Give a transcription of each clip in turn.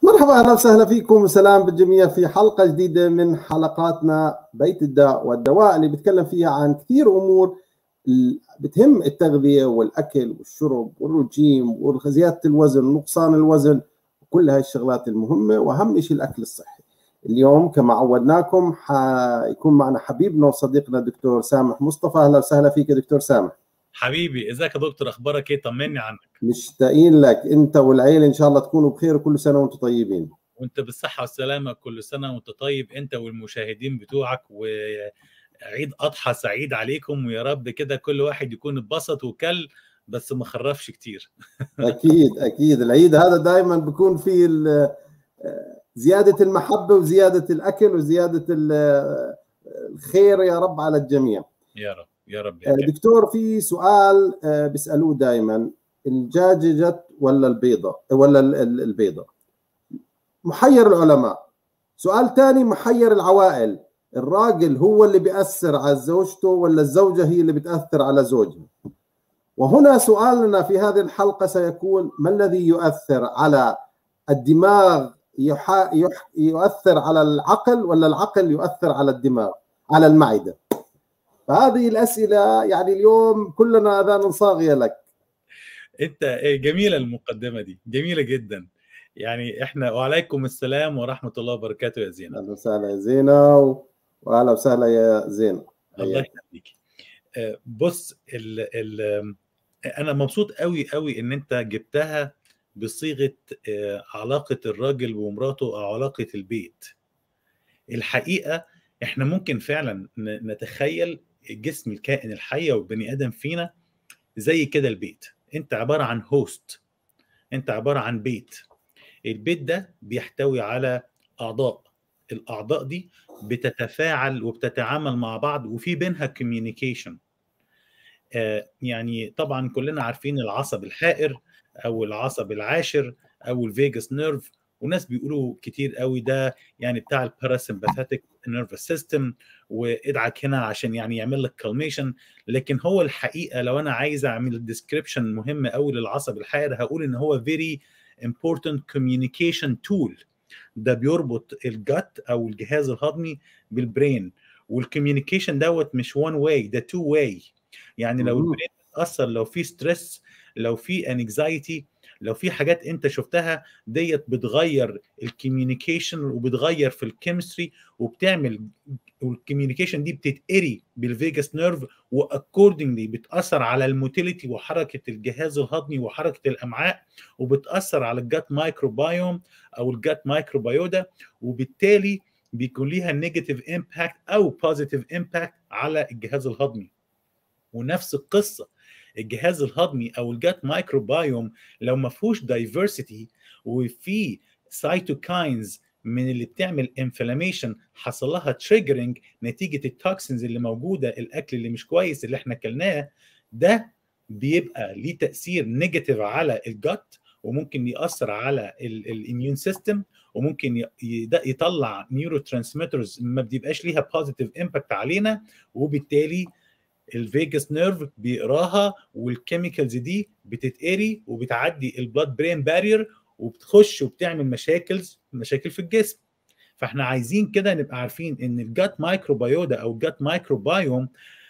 مرحبا اهلا وسهلا فيكم وسلام بالجميع في حلقه جديده من حلقاتنا بيت الداء والدواء اللي بتكلم فيها عن كثير امور بتهم التغذيه والاكل والشرب والرجيم وزياده الوزن ونقصان الوزن وكل هاي الشغلات المهمه واهم شيء الاكل الصحي. اليوم كما عودناكم حيكون معنا حبيبنا وصديقنا الدكتور سامح مصطفى اهلا وسهلا فيك دكتور سامح. حبيبي ازيك يا دكتور اخبارك ايه طمني عنك مشتاقين لك انت والعيله ان شاء الله تكونوا بخير وكل سنه وانتم طيبين وانت بالصحه والسلامه كل سنه وانت طيب انت والمشاهدين بتوعك وعيد اضحى سعيد عليكم ويا رب كده كل واحد يكون اتبسط وكل بس ما خرفش كتير اكيد اكيد العيد هذا دائما بيكون فيه زياده المحبه وزياده الاكل وزياده الخير يا رب على الجميع يا رب يا رب يا دكتور في سؤال بيسالوه دائما الدجاجه جت ولا البيضه ولا البيضه محير العلماء سؤال ثاني محير العوائل الراجل هو اللي بيأثر على زوجته ولا الزوجة هي اللي بتأثر على زوجها وهنا سؤالنا في هذه الحلقة سيكون ما الذي يؤثر على الدماغ يحا يح يؤثر على العقل ولا العقل يؤثر على الدماغ على المعدة فهذه الأسئلة يعني اليوم كلنا أذان صاغية لك انت جميلة المقدمة دي جميلة جدا يعني احنا وعليكم السلام ورحمة الله وبركاته يا زينة أهلا وسهلا يا زينة وأهلا وسهلا يا زينة الله يخليك بص ال ال انا مبسوط قوي قوي ان انت جبتها بصيغه علاقه الراجل ومراته او علاقه البيت الحقيقه احنا ممكن فعلا نتخيل جسم الكائن الحي والبني ادم فينا زي كده البيت انت عباره عن هوست انت عباره عن بيت البيت ده بيحتوي على اعضاء الاعضاء دي بتتفاعل وبتتعامل مع بعض وفي بينها كوميونيكيشن آه يعني طبعا كلنا عارفين العصب الحائر او العصب العاشر او الفيجاس نيرف وناس بيقولوا كتير قوي ده يعني بتاع الباراسمباثيك نيرفس سيستم وادعك هنا عشان يعني يعمل لك كالميشن لكن هو الحقيقه لو انا عايز اعمل ديسكريبشن مهم قوي للعصب الحائر هقول ان هو فيري important communication tool ده بيربط الجت او الجهاز الهضمي بالبرين والكوميونيكيشن دوت مش وان واي ده تو واي يعني لو البرين اتاثر لو في ستريس لو في انكزايتي لو في حاجات انت شفتها ديت بتغير الكوميونيكيشن وبتغير في الكيمستري وبتعمل والكوميونيكيشن دي بتتقري بالفيجاس نيرف واكوردنجلي بتاثر على الموتيليتي وحركه الجهاز الهضمي وحركه الامعاء وبتاثر على الجات مايكروبايوم او الجات مايكروبايودا وبالتالي بيكون ليها نيجاتيف امباكت او بوزيتيف امباكت على الجهاز الهضمي ونفس القصه الجهاز الهضمي او الجات مايكروبايوم لو ما فيهوش دايفرسيتي وفي سايتوكاينز من اللي بتعمل انفلاميشن حصل لها تريجرنج نتيجه التوكسينز اللي موجوده الاكل اللي مش كويس اللي احنا اكلناه ده بيبقى ليه تاثير نيجاتيف على الجت وممكن ياثر على الاميون سيستم وممكن يطلع نيورو ترانسميترز ما بيبقاش ليها بوزيتيف امباكت علينا وبالتالي الفيجاس نيرف بيقراها والكيميكالز دي بتتقري وبتعدي البلاد برين بارير وبتخش وبتعمل مشاكل مشاكل في الجسم فاحنا عايزين كده نبقى عارفين ان الجات مايكروبايودا او الجات مايكروبايوم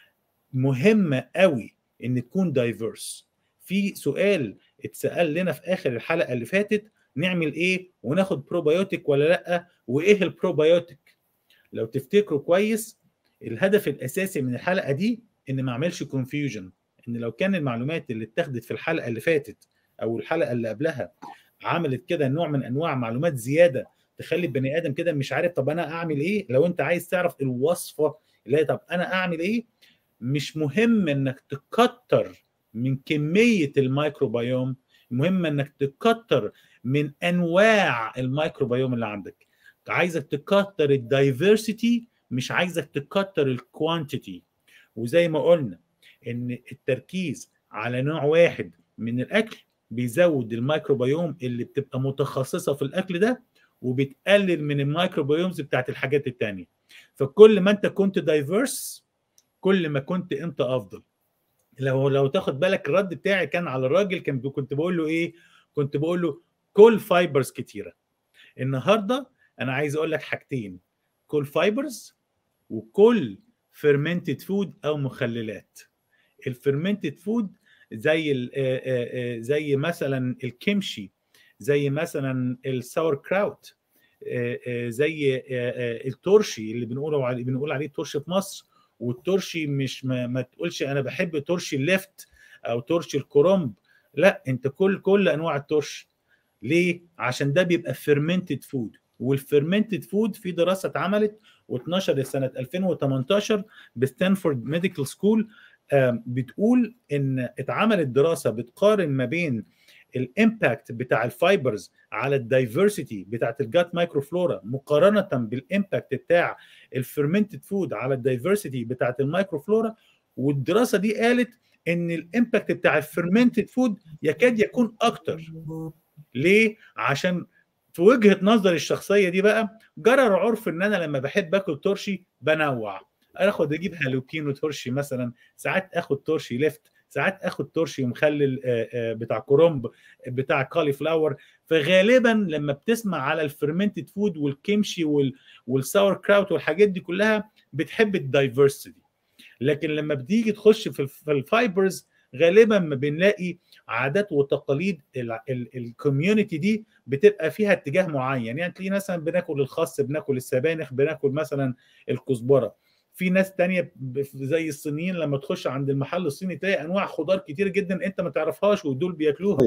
مهمه قوي ان تكون دايفيرس في سؤال اتسال لنا في اخر الحلقه اللي فاتت نعمل ايه وناخد بروبايوتيك ولا لا وايه البروبايوتيك لو تفتكروا كويس الهدف الاساسي من الحلقه دي ان ما اعملش كونفيوجن ان لو كان المعلومات اللي اتاخدت في الحلقه اللي فاتت او الحلقه اللي قبلها عملت كده نوع من انواع معلومات زياده تخلي البني ادم كده مش عارف طب انا اعمل ايه لو انت عايز تعرف الوصفه اللي هي طب انا اعمل ايه مش مهم انك تكتر من كميه الميكروبيوم المهم انك تكتر من انواع الميكروبيوم اللي عندك عايزك تكتر الدايفرسيتي مش عايزك تكتر الكوانتيتي وزي ما قلنا ان التركيز على نوع واحد من الاكل بيزود الميكروبيوم اللي بتبقى متخصصه في الاكل ده وبتقلل من الميكروبيومز بتاعت الحاجات التانية فكل ما انت كنت دايفيرس كل ما كنت انت افضل لو لو تاخد بالك الرد بتاعي كان على الراجل كان كنت بقول له ايه كنت بقول له كل فايبرز كتيره النهارده انا عايز اقول لك حاجتين كل فايبرز وكل فيرمنتد فود او مخللات الفيرمنتد فود زي زي مثلا الكيمشي زي مثلا الساور كراوت زي الترشي اللي بنقوله عليه بنقول عليه الترشي في مصر والترشي مش ما, ما تقولش انا بحب ترشي الليفت او ترشي الكرنب لا انت كل كل انواع الترشي ليه عشان ده بيبقى فيرمنتد فود والفيرمنتد فود في دراسه اتعملت واتنشرت سنه 2018 بستانفورد ميديكال سكول بتقول ان اتعملت دراسه بتقارن ما بين الامباكت بتاع الفايبرز على الدايفرسيتي بتاعت الجات مايكروفلورا مقارنه بالامباكت بتاع الفيرمنتد فود على الدايفرسيتي بتاعت المايكروفلورا والدراسه دي قالت ان الامباكت بتاع الفيرمنتد فود يكاد يكون اكتر ليه عشان في وجهه نظري الشخصيه دي بقى جرى العرف ان انا لما بحب اكل ترشي بنوع اخد اجيب هالوبينو ترشي مثلا ساعات اخد ترشي ليفت ساعات اخد ترشي مخلل بتاع كرومب بتاع كالي فلاور فغالبا لما بتسمع على الفرمنتد فود والكيمشي والساور كراوت والحاجات دي كلها بتحب الدايفرسيتي لكن لما بتيجي تخش في الفايبرز غالبا ما بنلاقي عادات وتقاليد الكوميونتي دي بتبقى فيها اتجاه معين يعني تلاقي مثلا بناكل الخس بناكل السبانخ بناكل مثلا الكزبره في ناس تانية زي الصينيين لما تخش عند المحل الصيني تلاقي انواع خضار كتير جدا انت ما تعرفهاش ودول بياكلوها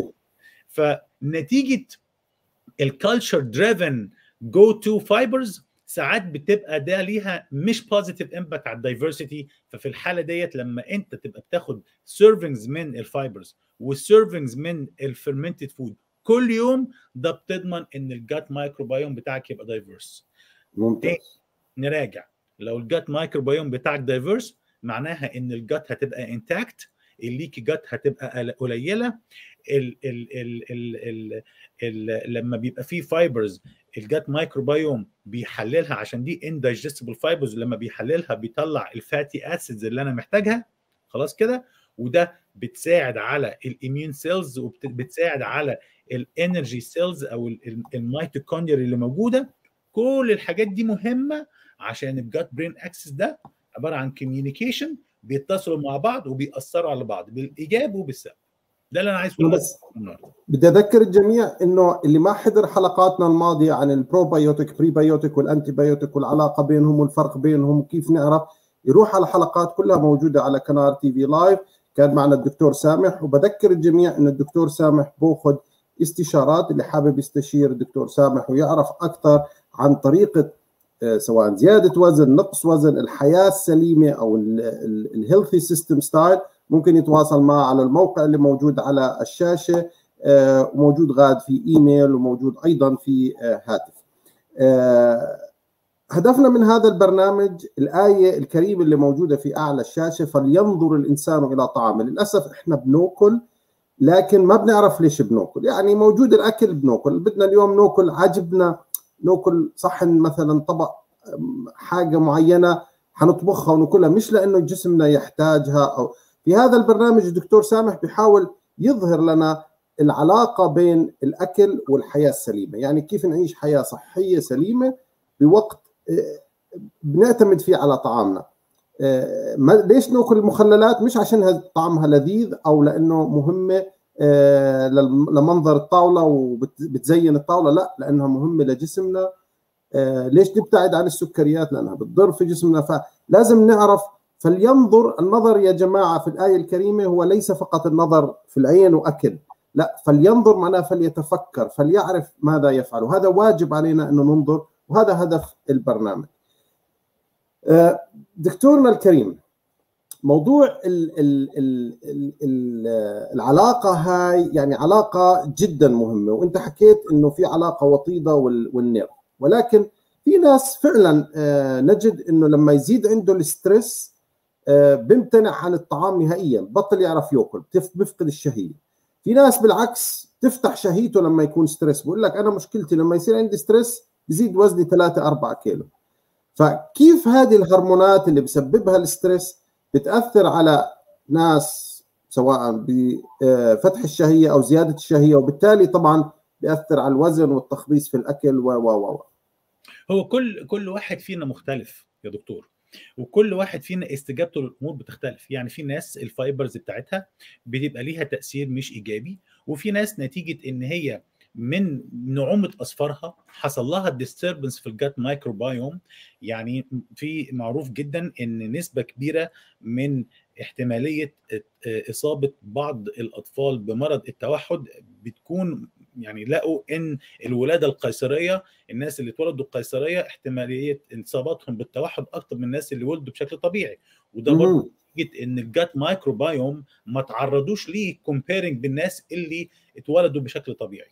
فنتيجه الكالتشر دريفن جو تو فايبرز ساعات بتبقى ده ليها مش بوزيتيف امباكت على الدايفرسيتي ففي الحاله ديت لما انت تبقى بتاخد سيرفنجز من الفايبرز وسيرفنجز من الفيرمنتد فود كل يوم ده بتضمن ان الجات مايكروبايوم بتاعك يبقى دايفرس ممتاز نراجع لو الجات مايكروبايوم بتاعك دايفرس معناها ان الجات هتبقى انتاكت الليكي جات هتبقى قليله ال ال ال ال ال ال لما بيبقى فيه فايبرز الجات مايكروبايوم بيحللها عشان دي اندايجستبل فايبرز لما بيحللها بيطلع الفاتي اسيدز اللي انا محتاجها خلاص كده وده بتساعد على الاميون سيلز وبتساعد على الانرجي سيلز او الميتوكوندريا اللي موجوده كل الحاجات دي مهمه عشان الجات برين اكسس ده عباره عن كوميونيكيشن بيتصلوا مع بعض وبيأثروا على بعض بالايجاب وبالسلب ده اللي انا عايز اقوله بس بدي اذكر الجميع انه اللي ما حضر حلقاتنا الماضيه عن البروبايوتيك بريبايوتيك والانتي بايوتيك والعلاقه بينهم والفرق بينهم وكيف نعرف يروح على الحلقات كلها موجوده على قناه تي في لايف كان معنا الدكتور سامح وبذكر الجميع انه الدكتور سامح باخذ استشارات اللي حابب يستشير الدكتور سامح ويعرف اكثر عن طريقه سواء زياده وزن نقص وزن الحياه السليمه او الهيلثي سيستم ستايل ممكن يتواصل معه على الموقع اللي موجود على الشاشه وموجود غاد في ايميل وموجود ايضا في هاتف هدفنا من هذا البرنامج الآية الكريمة اللي موجودة في أعلى الشاشة فلينظر الإنسان إلى طعامه للأسف إحنا بنوكل لكن ما بنعرف ليش بنوكل يعني موجود الأكل بنوكل بدنا اليوم نوكل عجبنا ناكل صحن مثلا طبق حاجه معينه حنطبخها وناكلها مش لانه جسمنا يحتاجها او في هذا البرنامج الدكتور سامح بيحاول يظهر لنا العلاقه بين الاكل والحياه السليمه يعني كيف نعيش حياه صحيه سليمه بوقت بنعتمد فيه على طعامنا ليش ناكل المخللات مش عشان طعمها لذيذ او لانه مهمه لمنظر الطاوله وبتزين الطاوله لا لانها مهمه لجسمنا ليش نبتعد عن السكريات لانها بتضر في جسمنا فلازم نعرف فلينظر النظر يا جماعه في الايه الكريمه هو ليس فقط النظر في العين واكل لا فلينظر معناه فليتفكر فليعرف ماذا يفعل وهذا واجب علينا انه ننظر وهذا هدف البرنامج دكتورنا الكريم موضوع ال ال ال ال ال العلاقة هاي يعني علاقة جدا مهمة وانت حكيت انه في علاقة وطيدة والنير ولكن في ناس فعلا نجد انه لما يزيد عنده الستريس بيمتنع عن الطعام نهائيا بطل يعرف ياكل بيفقد الشهية في ناس بالعكس تفتح شهيته لما يكون ستريس بقول لك انا مشكلتي لما يصير عندي ستريس بزيد وزني 3 4 كيلو فكيف هذه الهرمونات اللي بسببها الستريس بتاثر على ناس سواء بفتح الشهيه او زياده الشهيه وبالتالي طبعا بياثر على الوزن والتخبيص في الاكل و و و هو كل كل واحد فينا مختلف يا دكتور وكل واحد فينا استجابته للامور بتختلف يعني في ناس الفايبرز بتاعتها بتبقى ليها تاثير مش ايجابي وفي ناس نتيجه ان هي من نعومه اصفارها حصل لها ديستربنس في الجات مايكروبايوم يعني في معروف جدا ان نسبه كبيره من احتماليه اصابه بعض الاطفال بمرض التوحد بتكون يعني لقوا ان الولاده القيصريه الناس اللي اتولدوا القيصريه احتماليه اصابتهم بالتوحد اكتر من الناس اللي ولدوا بشكل طبيعي وده برضه نتيجه ان الجات مايكروبايوم ما تعرضوش ليه كومبيرنج بالناس اللي اتولدوا بشكل طبيعي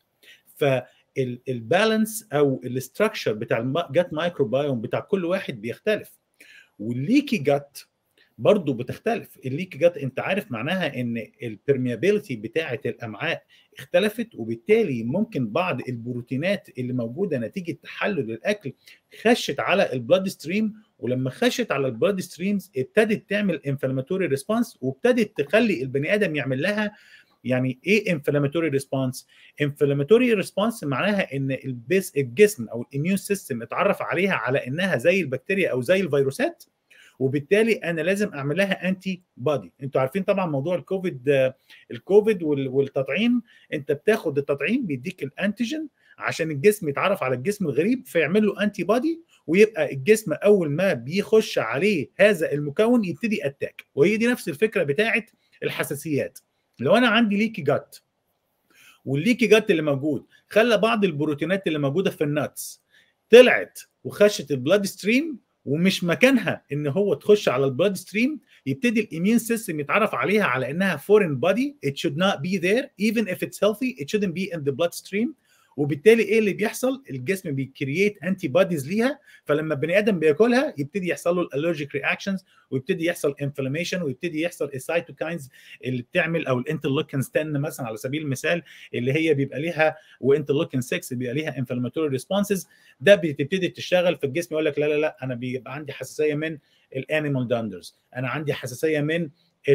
فالبالانس او الاستراكشر بتاع الجات مايكروبايوم بتاع كل واحد بيختلف والليكي جات برضه بتختلف الليكي جات انت عارف معناها ان البرميابيلتي بتاعه الامعاء اختلفت وبالتالي ممكن بعض البروتينات اللي موجوده نتيجه تحلل الاكل خشت على البلاد ستريم ولما خشت على البلاد ستريمز ابتدت تعمل انفلاماتوري ريسبونس وابتدت تخلي البني ادم يعمل لها يعني ايه انفلاماتوري ريسبونس؟ انفلاماتوري ريسبونس معناها ان البيس الجسم او الاميون سيستم اتعرف عليها على انها زي البكتيريا او زي الفيروسات وبالتالي انا لازم اعمل لها انتي بودي انتوا عارفين طبعا موضوع الكوفيد الكوفيد والتطعيم انت بتاخد التطعيم بيديك الانتيجين عشان الجسم يتعرف على الجسم الغريب فيعمل له انتي بودي ويبقى الجسم اول ما بيخش عليه هذا المكون يبتدي اتاك وهي دي نفس الفكره بتاعه الحساسيات لو انا عندي ليكي جات والليكي جات اللي موجود خلى بعض البروتينات اللي موجوده في الناتس طلعت وخشت البلاد ستريم ومش مكانها ان هو تخش على البلاد ستريم يبتدي الاميون سيستم يتعرف عليها على انها فورين بودي it should not be there even if it's healthy it shouldn't be in the bloodstream وبالتالي ايه اللي بيحصل الجسم بيكرييت انتي بوديز ليها فلما البني ادم بياكلها يبتدي يحصل له الالرجيك رياكشنز ويبتدي يحصل انفلاميشن ويبتدي يحصل السايتوكاينز اللي بتعمل او الانترلوكين 10 مثلا على سبيل المثال اللي هي بيبقى ليها وانترلوكين 6 بيبقى ليها انفلاماتوري ريسبونسز ده بتبتدي تشتغل في الجسم يقول لك لا لا لا انا بيبقى عندي حساسيه من الانيمال داندرز انا عندي حساسيه من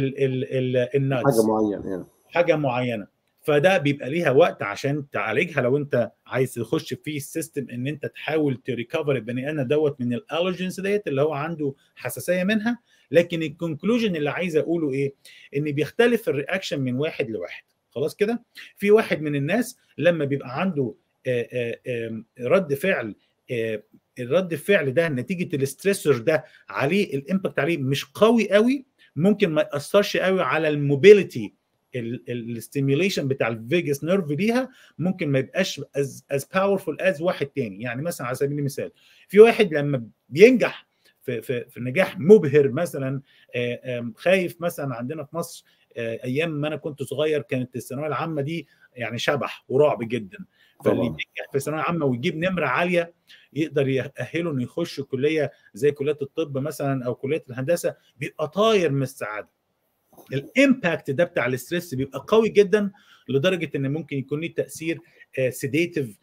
الناتس حاجه معينه يعني. حاجه معينه فده بيبقى ليها وقت عشان تعالجها لو انت عايز تخش في السيستم ان انت تحاول تريكفر البني ادم دوت من الالرجنز ديت اللي هو عنده حساسيه منها لكن الكونكلوجن اللي عايز اقوله ايه ان بيختلف الرياكشن من واحد لواحد خلاص كده في واحد من الناس لما بيبقى عنده رد فعل الرد الفعل ده نتيجه الاستريسور ده عليه الامباكت عليه مش قوي قوي ممكن ما ياثرش قوي على الموبيليتي الستيميوليشن بتاع الفيجاس نيرف ليها ممكن ما يبقاش از از باورفول از واحد تاني يعني مثلا على سبيل المثال في واحد لما بينجح في في في نجاح مبهر مثلا خايف مثلا عندنا في مصر ايام ما انا كنت صغير كانت الثانويه العامه دي يعني شبح ورعب جدا فاللي ينجح في الثانويه العامه ويجيب نمره عاليه يقدر يأهله انه يخش كليه زي كليات الطب مثلا او كليه الهندسه بيبقى طاير من السعاده الامباكت ده بتاع الاستريس بيبقى قوي جدا لدرجه ان ممكن يكون ليه تاثير سيديتيف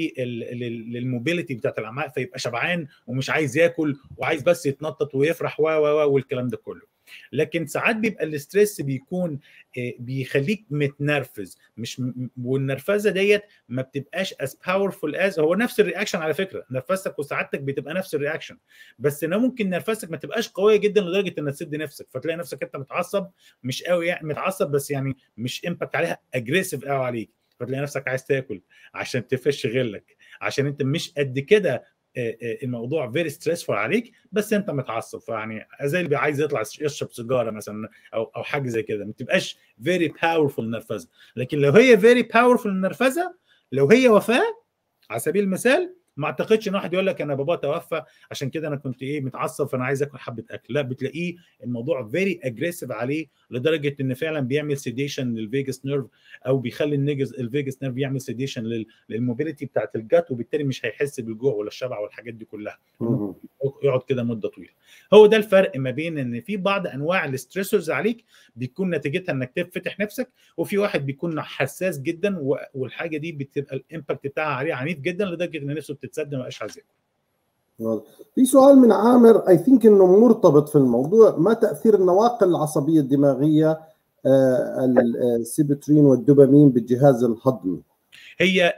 للموبيليتي بتاعت الامعاء فيبقى شبعان ومش عايز ياكل وعايز بس يتنطط ويفرح و و والكلام ده كله لكن ساعات بيبقى الاستريس بيكون بيخليك متنرفز مش والنرفزه ديت ما بتبقاش از باورفول از هو نفس الرياكشن على فكره نرفزتك وسعادتك بتبقى نفس الرياكشن بس انه ممكن نرفزتك ما تبقاش قويه جدا لدرجه انك تسد نفسك فتلاقي نفسك انت متعصب مش قوي يعني متعصب بس يعني مش امباكت عليها اجريسيف قوي عليك فتلاقي نفسك عايز تاكل عشان تفش غلك عشان انت مش قد كده الموضوع فيري ستريسفول عليك بس انت متعصب فيعني زي اللي عايز يطلع يشرب سيجاره مثلا او او حاجه زي كده ما تبقاش فيري باورفول نرفزه لكن لو هي فيري باورفول نرفزه لو هي وفاه على سبيل المثال ما اعتقدش ان واحد يقول لك انا بابا توفى عشان كده انا كنت ايه متعصب فانا عايز اكل حبه اكل لا بتلاقيه الموضوع فيري اجريسيف عليه لدرجه ان فعلا بيعمل سيديشن للفيجاس نيرف او بيخلي النيجز الفيجاس نيرف يعمل سيديشن للموبيليتي بتاعت الجات وبالتالي مش هيحس بالجوع ولا الشبع والحاجات دي كلها يقعد كده مده طويله هو ده الفرق ما بين ان في بعض انواع الاستريسورز عليك بيكون نتيجتها انك تفتح نفسك وفي واحد بيكون حساس جدا والحاجه دي بتبقى الامباكت بتاعها عليه عنيف جدا لدرجه ان نفسه بتتسد ما بقاش عايز ياكل في سؤال من عامر اي ثينك انه مرتبط في الموضوع ما تاثير النواقل العصبيه الدماغيه السيبوترين والدوبامين بالجهاز الهضمي هي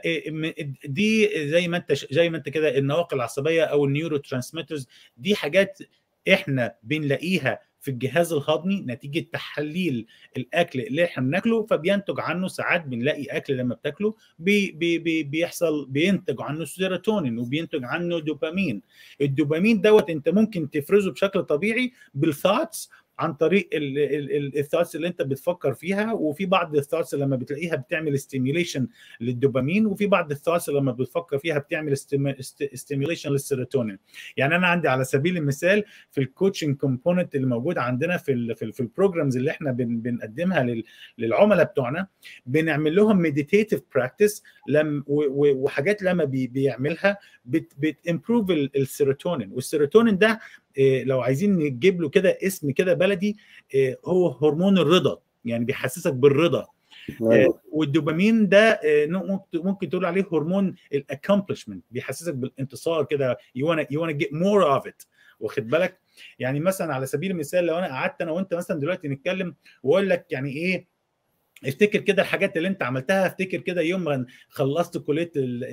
دي زي ما انت زي ما انت كده النواقل العصبيه او النيورو ترانسميترز دي حاجات احنا بنلاقيها في الجهاز الهضمي نتيجه تحليل الاكل اللي احنا بناكله فبينتج عنه ساعات بنلاقي اكل لما بتاكله بي بي بي بيحصل بينتج عنه سيروتونين وبينتج عنه دوبامين الدوبامين دوت انت ممكن تفرزه بشكل طبيعي بالثوتس عن طريق الثوتس اللي انت بتفكر فيها وفي بعض الثوتس لما بتلاقيها بتعمل ستيميوليشن للدوبامين وفي بعض الثوتس لما بتفكر فيها بتعمل ستيميوليشن للسيروتونين يعني انا عندي على سبيل المثال في الكوتشنج كومبوننت اللي موجود عندنا في ال في, ال في البروجرامز اللي احنا بن بنقدمها للعملاء بتوعنا بنعمل لهم مديتيتيف براكتس لم وحاجات لما بي بيعملها بتمبروف السيروتونين والسيروتونين ده لو عايزين نجيب له كده اسم كده بلدي هو هرمون الرضا يعني بيحسسك بالرضا والدوبامين ده ممكن تقول عليه هرمون الاكمبلشمنت بيحسسك بالانتصار كده يو وانا يو وانا جيت مور اوف ات واخد بالك يعني مثلا على سبيل المثال لو انا قعدت انا وانت مثلا دلوقتي نتكلم واقول لك يعني ايه افتكر كده الحاجات اللي انت عملتها افتكر كده يوم ما خلصت كليه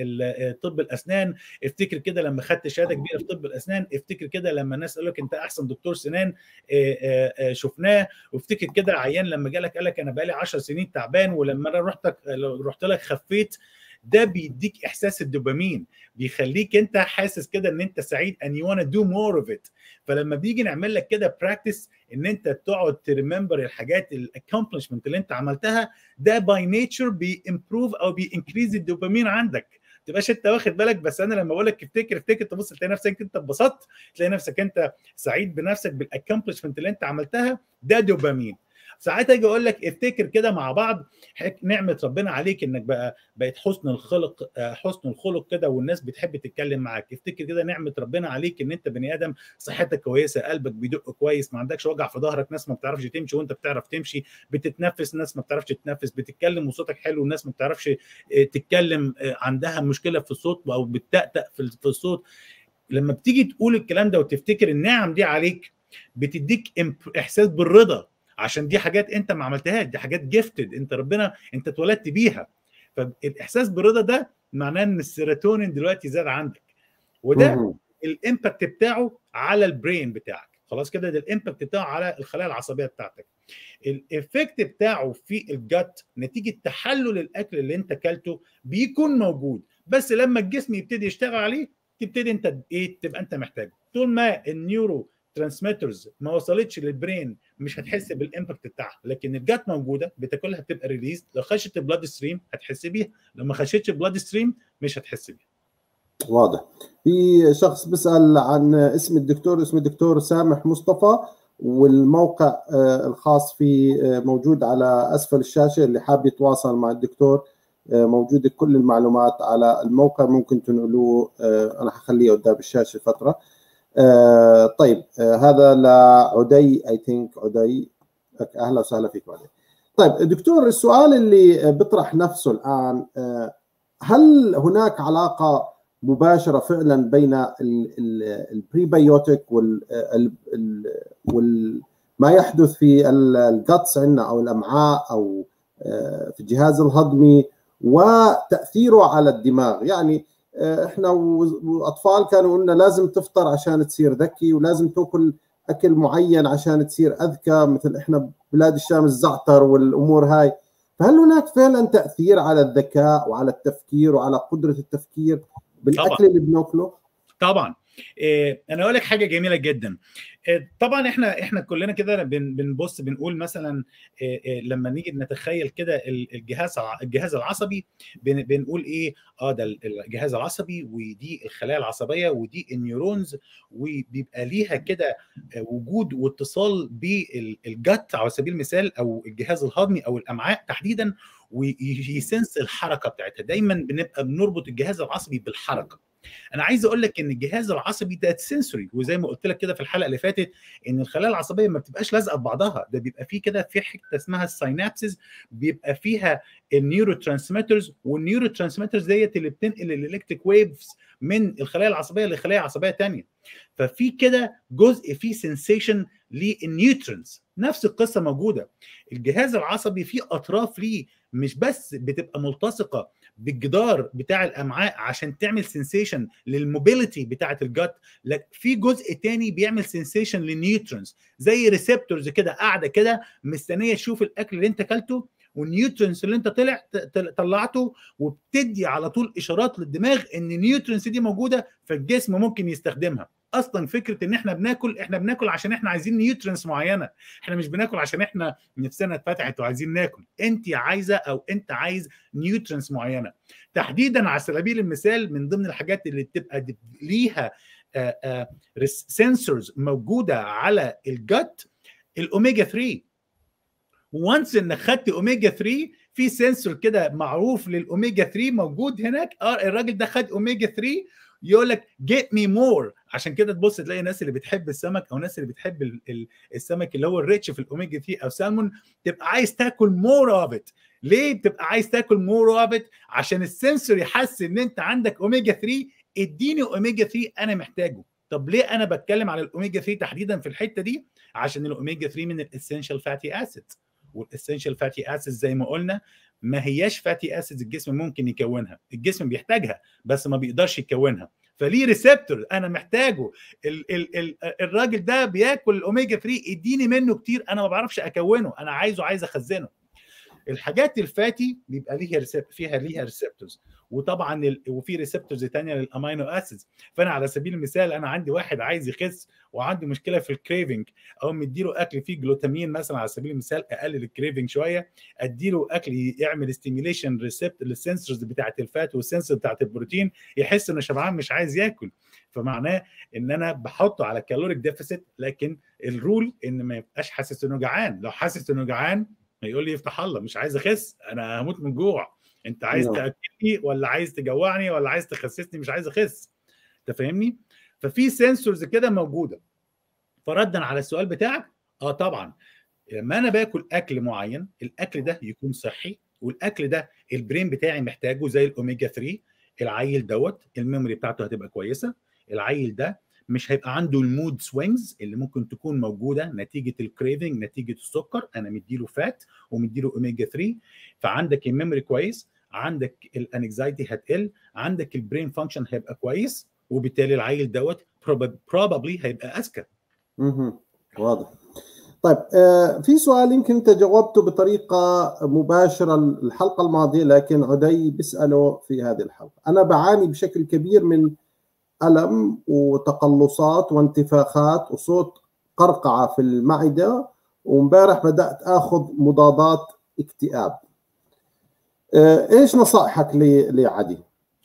طب الاسنان افتكر كده لما خدت شهاده كبيره في طب الاسنان افتكر كده لما الناس قالوا لك انت احسن دكتور سنان شفناه وافتكر كده عيان لما جالك قال لك انا بقالي 10 سنين تعبان ولما انا رحت رحت لك خفيت ده بيديك احساس الدوبامين بيخليك انت حاسس كده ان انت سعيد and you wanna do more of it فلما بيجي نعمل لك كده براكتس ان انت تقعد تريمبر الحاجات الاكمبلشمنت اللي انت عملتها ده باي نيتشر بيمبروف او بينكريز الدوبامين عندك تبقاش انت واخد بالك بس انا لما بقول لك افتكر افتكر تبص تلاقي نفسك انت اتبسطت تلاقي نفسك انت سعيد بنفسك بالاكمبلشمنت اللي انت عملتها ده دوبامين ساعات اجي اقول لك افتكر كده مع بعض نعمه ربنا عليك انك بقى بقيت حسن الخلق حسن الخلق كده والناس بتحب تتكلم معاك افتكر كده نعمه ربنا عليك ان انت بني ادم صحتك كويسه قلبك بيدق كويس ما عندكش وجع في ظهرك ناس ما بتعرفش تمشي وانت بتعرف تمشي بتتنفس ناس ما بتعرفش تتنفس بتتكلم وصوتك حلو والناس ما بتعرفش تتكلم عندها مشكله في الصوت او بتتأتأ في الصوت لما بتيجي تقول الكلام ده وتفتكر النعم دي عليك بتديك احساس بالرضا عشان دي حاجات انت ما عملتهاش دي حاجات جيفتد انت ربنا انت اتولدت بيها فالاحساس بالرضا ده معناه ان السيروتونين دلوقتي زاد عندك وده الامباكت بتاعه على البرين بتاعك خلاص كده ده الامباكت بتاعه على الخلايا العصبيه بتاعتك الايفكت بتاعه في الجت نتيجه تحلل الاكل اللي انت اكلته بيكون موجود بس لما الجسم يبتدي يشتغل عليه تبتدي انت ايه تبقى انت محتاجه طول ما النيورو ترانسميترز ما وصلتش للبرين مش هتحس بالامباكت بتاعها لكن الجات موجوده بتاكلها بتبقى ريليز لو خشت البلاد ستريم هتحس بيها لو ما خشتش البلاد ستريم مش هتحس بيها واضح في شخص بيسال عن اسم الدكتور اسم الدكتور سامح مصطفى والموقع الخاص فيه موجود على اسفل الشاشه اللي حاب يتواصل مع الدكتور موجوده كل المعلومات على الموقع ممكن تنقلوه انا حخليه قدام الشاشه فتره آه طيب آه هذا لعدي اي ثينك عدي اهلا وسهلا فيك عدي طيب دكتور السؤال اللي بيطرح نفسه الان آه هل هناك علاقه مباشره فعلا بين البريبيوتيك وال وال ما يحدث في الجتس عندنا او الامعاء او في الجهاز الهضمي وتاثيره على الدماغ يعني احنا واطفال كانوا قلنا لازم تفطر عشان تصير ذكي ولازم تاكل اكل معين عشان تصير اذكى مثل احنا بلاد الشام الزعتر والامور هاي فهل هناك فعلا تاثير على الذكاء وعلى التفكير وعلى قدره التفكير بالاكل طبعا. اللي بناكله؟ طبعا إيه انا اقول لك حاجه جميله جدا إيه طبعا احنا احنا كلنا كده بنبص بنقول مثلا إيه لما نيجي نتخيل كده الجهاز الجهاز العصبي بنقول ايه اه ده الجهاز العصبي ودي الخلايا العصبيه ودي النيورونز وبيبقى ليها كده وجود واتصال بالجت على سبيل المثال او الجهاز الهضمي او الامعاء تحديدا ويسنس الحركه بتاعتها دايما بنبقى بنربط الجهاز العصبي بالحركه انا عايز اقول لك ان الجهاز العصبي ده سنسوري وزي ما قلت لك كده في الحلقه اللي فاتت ان الخلايا العصبيه ما بتبقاش لازقه ببعضها ده بيبقى فيه كده في حته اسمها الساينابسز بيبقى فيها النيورو ترانسميترز والنيورو ترانسميترز ديت اللي بتنقل الالكتريك ويفز من الخلايا العصبيه لخلايا عصبيه ثانيه ففي كده جزء فيه سنسيشن للنيوترنز نفس القصه موجوده الجهاز العصبي فيه اطراف ليه مش بس بتبقى ملتصقه بالجدار بتاع الامعاء عشان تعمل سنسيشن للموبيليتي بتاعه الجت لا في جزء تاني بيعمل سنسيشن للنيوترنز زي ريسبتورز كده قاعده كده مستنيه تشوف الاكل اللي انت اكلته والنيوترنس اللي انت طلع طلعته وبتدي على طول اشارات للدماغ ان النيوترنس دي موجوده فالجسم ممكن يستخدمها اصلا فكره ان احنا بناكل احنا بناكل عشان احنا عايزين نيوترنس معينه احنا مش بناكل عشان احنا نفسنا اتفتحت وعايزين ناكل انت عايزه او انت عايز نيوترنس معينه تحديدا على سبيل المثال من ضمن الحاجات اللي بتبقى ليها سنسورز موجوده على الجت الاوميجا 3 وانس انك خدت اوميجا 3 في سنسور كده معروف للاوميجا 3 موجود هناك اه الراجل ده خد اوميجا 3 يقول لك جيت مي مور عشان كده تبص تلاقي الناس اللي بتحب السمك او الناس اللي بتحب السمك اللي هو الريتش في الاوميجا 3 او سالمون تبقى عايز تاكل مور اوف ات ليه بتبقى عايز تاكل مور اوف ات عشان السنسور يحس ان انت عندك اوميجا 3 اديني اوميجا 3 انا محتاجه طب ليه انا بتكلم على الاوميجا 3 تحديدا في الحته دي عشان الاوميجا 3 من الاسينشال فاتي اسيدز والاسينشال فاتي اسيدز زي ما قلنا ما هياش فاتي اسيدز الجسم ممكن يكونها الجسم بيحتاجها بس ما بيقدرش يكونها فليه ريسبتور انا محتاجه ال ال ال الراجل ده بياكل الاوميجا 3 اديني منه كتير انا ما بعرفش اكونه انا عايزه عايز اخزنه الحاجات الفاتي بيبقى ليها ريسبت فيها ليها ريسبتورز وطبعا ال... وفي ريسبتورز ثانيه للامينو اسيدز فانا على سبيل المثال انا عندي واحد عايز يخس وعنده مشكله في الكريفنج او مديله اكل فيه جلوتامين مثلا على سبيل المثال اقلل الكريفنج شويه اديله اكل يعمل ستيميليشن ريسبت للسنسورز بتاعه الفات والسنسور بتاعه البروتين يحس انه شبعان مش عايز ياكل فمعناه ان انا بحطه على كالوريك ديفيسيت لكن الرول ان ما يبقاش حاسس انه جعان لو حاسس انه جعان يقول لي يفتح الله مش عايز اخس انا هموت من جوع انت عايز نعم. تاكلني ولا عايز تجوعني ولا عايز تخسسني مش عايز اخس انت فاهمني ففي سنسورز كده موجوده فردا على السؤال بتاعك اه طبعا لما انا باكل اكل معين الاكل ده يكون صحي والاكل ده البرين بتاعي محتاجه زي الاوميجا 3 العيل دوت الميموري بتاعته هتبقى كويسه العيل ده مش هيبقى عنده المود سوينجز اللي ممكن تكون موجوده نتيجه الكريفنج نتيجه السكر انا مديله فات ومديله اوميجا 3 فعندك الميموري كويس عندك الانكزايتي هتقل عندك البرين فانكشن هيبقى كويس وبالتالي العيل دوت بروبابلي هيبقى اذكى مهم. واضح طيب آه في سؤال يمكن انت جاوبته بطريقه مباشره الحلقه الماضيه لكن عدي بيساله في هذه الحلقه انا بعاني بشكل كبير من الم وتقلصات وانتفاخات وصوت قرقعه في المعده وامبارح بدات اخذ مضادات اكتئاب آه ايش نصائحك لي- لعدي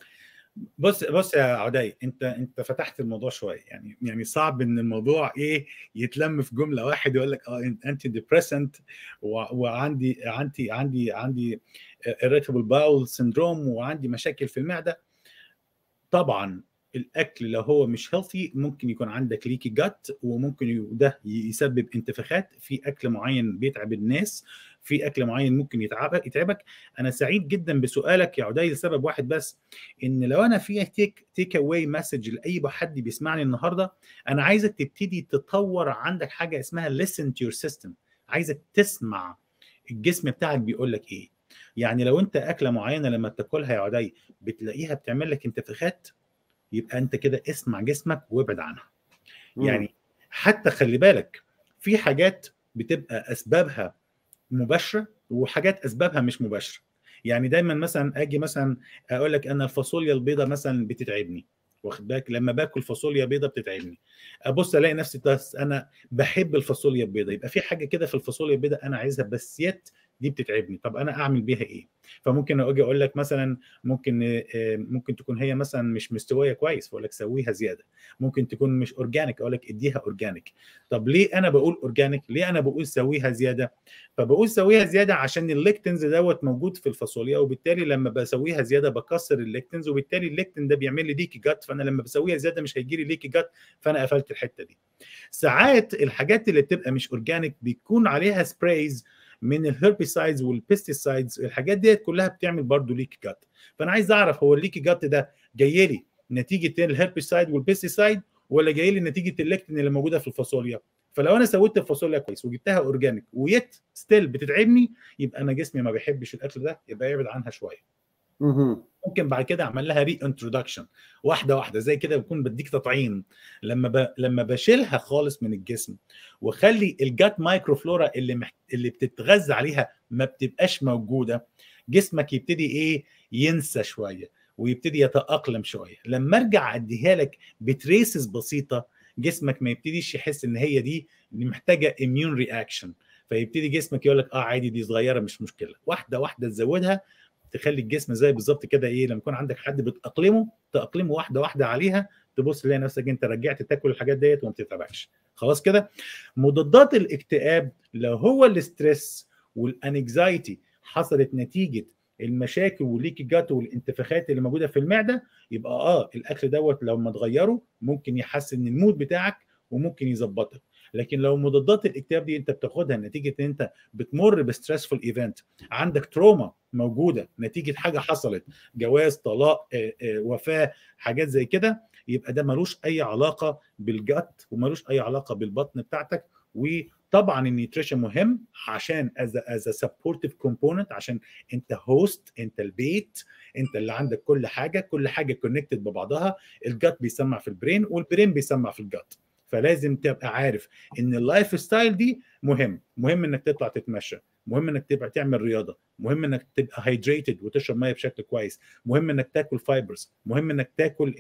بص بص يا عدي انت انت فتحت الموضوع شويه يعني يعني صعب ان الموضوع ايه يتلم في جمله واحد يقول لك اه انتي ديبريسنت وعندي عندي عندي عندي irritable bowel syndrome وعندي مشاكل في المعده طبعا الاكل لو هو مش هيلثي ممكن يكون عندك ليكي جات وممكن ي- ده يسبب انتفاخات في اكل معين بيتعب الناس في اكل معين ممكن يتعبك يتعبك انا سعيد جدا بسؤالك يا عدي لسبب واحد بس ان لو انا في تيك تيك اواي مسج لاي حد بيسمعني النهارده انا عايزك تبتدي تطور عندك حاجه اسمها listen to your system عايزك تسمع الجسم بتاعك بيقول لك ايه يعني لو انت اكله معينه لما بتاكلها يا عدي بتلاقيها بتعمل لك انتفاخات يبقى انت كده اسمع جسمك وابعد عنها يعني حتى خلي بالك في حاجات بتبقى اسبابها مباشره وحاجات اسبابها مش مباشره يعني دايما مثلا اجي مثلا اقول لك انا الفاصوليا البيضاء مثلا بتتعبني واخد بالك لما باكل فاصوليا بيضاء بتتعبني ابص الاقي نفسي بس انا بحب الفاصوليا البيضاء يبقى في حاجه كده في الفاصوليا البيضاء انا عايزها بس يت دي بتتعبني طب انا اعمل بيها ايه فممكن اجي اقول لك مثلا ممكن آه، ممكن تكون هي مثلا مش مستويه كويس فاقول لك سويها زياده ممكن تكون مش اورجانيك اقول لك اديها اورجانيك طب ليه انا بقول اورجانيك ليه انا بقول سويها زياده فبقول سويها زياده عشان الليكتنز دوت موجود في الفاصوليا وبالتالي لما بسويها زياده بكسر الليكتنز وبالتالي الليكتن ده بيعمل لي ليكي جات فانا لما بسويها زياده مش هيجي لي ليكي جات فانا قفلت الحته دي ساعات الحاجات اللي بتبقى مش اورجانيك بيكون عليها سبرايز من الهربيسايدز والبيستيسايدز الحاجات ديت كلها بتعمل برضو ليكي جات فانا عايز اعرف هو الليكي جات ده جاي لي نتيجه الهربيسايد والبيستيسايد ولا جاي لي نتيجه الليكتين اللي موجوده في الفاصوليا فلو انا سويت الفاصوليا كويس وجبتها اورجانيك ويت ستيل بتتعبني يبقى انا جسمي ما بيحبش الاكل ده يبقى يبعد عنها شويه مهم. ممكن بعد كده اعمل لها ري انترودكشن واحده واحده زي كده بكون بديك تطعيم لما ب... لما بشيلها خالص من الجسم واخلي الجات مايكروفلورا اللي مح... اللي بتتغذى عليها ما بتبقاش موجوده جسمك يبتدي ايه ينسى شويه ويبتدي يتاقلم شويه لما ارجع اديها لك بتريسز بسيطه جسمك ما يبتديش يحس ان هي دي اللي محتاجه اميون رياكشن فيبتدي جسمك يقول لك اه عادي دي صغيره مش مشكله واحده واحده تزودها تخلي الجسم زي بالظبط كده ايه لما يكون عندك حد بتاقلمه تاقلمه واحده واحده عليها تبص تلاقي نفسك انت رجعت تاكل الحاجات ديت وما بتتعبكش خلاص كده مضادات الاكتئاب لو هو الاسترس والانكزايتي حصلت نتيجه المشاكل والليكي جات والانتفاخات اللي موجوده في المعده يبقى اه الاكل دوت لو ما تغيره ممكن يحسن المود بتاعك وممكن يظبطك لكن لو مضادات الاكتئاب دي انت بتاخدها نتيجه ان انت بتمر بستريسفول ايفنت عندك تروما موجوده نتيجه حاجه حصلت جواز طلاق آه، آه، وفاه حاجات زي كده يبقى ده ملوش اي علاقه بالجت وملوش اي علاقه بالبطن بتاعتك وطبعا النيوتريشن مهم عشان از از سبورتيف كومبوننت عشان انت هوست انت البيت انت اللي عندك كل حاجه كل حاجه كونكتد ببعضها الجت بيسمع في البرين والبرين بيسمع في الجت فلازم تبقى عارف ان اللايف ستايل دي مهم مهم انك تطلع تتمشى مهم انك تبقى تعمل رياضه مهم انك تبقى هايدريتد وتشرب ميه بشكل كويس مهم انك تاكل فايبرز مهم انك تاكل